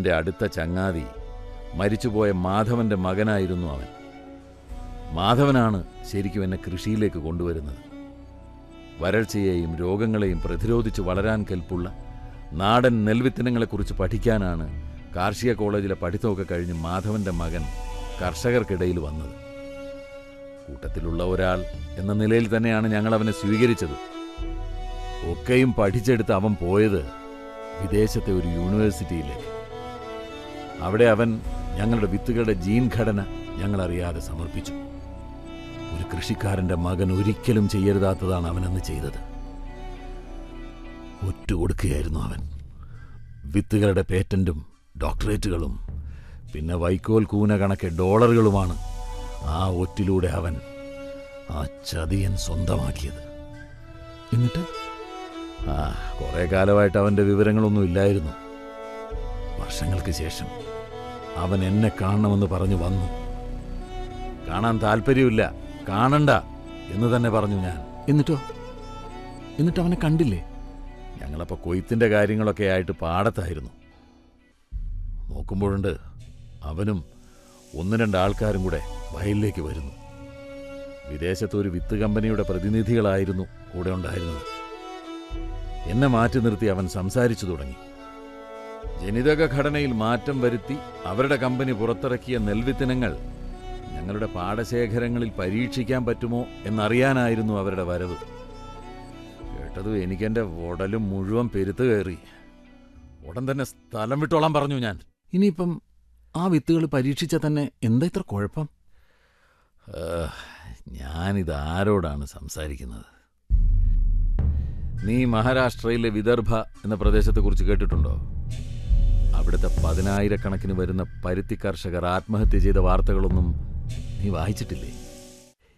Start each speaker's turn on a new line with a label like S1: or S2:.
S1: എൻ്റെ അടുത്ത ചങ്ങാതി മരിച്ചുപോയ മാധവന്റെ മകനായിരുന്നു അവൻ മാധവനാണ് ശരിക്കും എന്നെ കൃഷിയിലേക്ക് കൊണ്ടുവരുന്നത് വരൾച്ചയെയും രോഗങ്ങളെയും പ്രതിരോധിച്ച് വളരാൻ കെൽപ്പുള്ള നാടൻ നെൽവിത്തനങ്ങളെക്കുറിച്ച് പഠിക്കാനാണ് കാർഷിക കോളേജിലെ പഠിത്തമൊക്കെ കഴിഞ്ഞ് മാധവന്റെ മകൻ കർഷകർക്കിടയിൽ വന്നത് കൂട്ടത്തിലുള്ള ഒരാൾ എന്ന നിലയിൽ തന്നെയാണ് ഞങ്ങൾ അവനെ സ്വീകരിച്ചത് ഒക്കെയും പഠിച്ചെടുത്ത് അവൻ പോയത് വിദേശത്തെ ഒരു യൂണിവേഴ്സിറ്റിയിലേക്ക് അവിടെ അവൻ ഞങ്ങളുടെ വിത്തുകളുടെ ജീൻ ഘടന ഞങ്ങൾ അറിയാതെ സമർപ്പിച്ചു ഒരു കൃഷിക്കാരന്റെ മകൻ ഒരിക്കലും ചെയ്യരുതാത്തതാണ് അവനെന്ന് ചെയ്തത് ഒറ്റ കൊടുക്കുകയായിരുന്നു അവൻ വിത്തുകളുടെ പേറ്റന്റും ഡോക്ടറേറ്റുകളും പിന്നെ വൈക്കോൽ കൂന കണക്കെ ഡോളറുകളുമാണ് ആ ഒറ്റിലൂടെ അവൻ ആ ചതിയൻ സ്വന്തമാക്കിയത് എന്നിട്ട് ആ കുറെ കാലമായിട്ട് അവന്റെ വിവരങ്ങളൊന്നും ഇല്ലായിരുന്നു വർഷങ്ങൾക്ക് ശേഷം അവൻ എന്നെ കാണണമെന്ന് പറഞ്ഞു വന്നു കാണാൻ താല്പര്യമില്ല കാണണ്ട എന്ന് തന്നെ പറഞ്ഞു ഞാൻ
S2: എന്നിട്ടോ എന്നിട്ട് അവനെ കണ്ടില്ലേ
S1: ഞങ്ങളപ്പോൾ കൊയ്ത്തിന്റെ കാര്യങ്ങളൊക്കെ ആയിട്ട് പാടത്തായിരുന്നു നോക്കുമ്പോഴുണ്ട് അവനും ഒന്ന് രണ്ട് ആൾക്കാരും കൂടെ വയലിലേക്ക് വരുന്നു വിദേശത്തെ ഒരു വിത്ത് കമ്പനിയുടെ പ്രതിനിധികളായിരുന്നു കൂടെ ഉണ്ടായിരുന്നത് എന്നെ മാറ്റി നിർത്തി അവൻ സംസാരിച്ചു തുടങ്ങി ജനിതക ഘടനയിൽ മാറ്റം വരുത്തി അവരുടെ കമ്പനി പുറത്തിറക്കിയ നെൽവിത്തിനങ്ങൾ ഞങ്ങളുടെ പാടശേഖരങ്ങളിൽ പരീക്ഷിക്കാൻ പറ്റുമോ എന്നറിയാനായിരുന്നു അവരുടെ വരവ് കേട്ടതും എനിക്കെന്റെ ഉടലും മുഴുവൻ പെരുത്ത് കയറി ഉടൻ തന്നെ സ്ഥലം വിട്ടോളാൻ പറഞ്ഞു ഞാൻ
S2: ഇനിയിപ്പം ആ വിത്തുകൾ പരീക്ഷിച്ചാൽ തന്നെ എന്താ ഇത്ര കുഴപ്പം
S1: ഏഹ്, ഞാനിത് ആരോടാണ് സംസാരിക്കുന്നത് നീ മഹാരാഷ്ട്രയിലെ വിദർഭ എന്ന പ്രദേശത്തെക്കുറിച്ച് കേട്ടിട്ടുണ്ടോ അവിടുത്തെ പതിനായിരക്കണക്കിന് വരുന്ന പരുത്തി കർഷകർ ആത്മഹത്യ ചെയ്ത വാർത്തകളൊന്നും നീ വായിച്ചിട്ടില്ലേ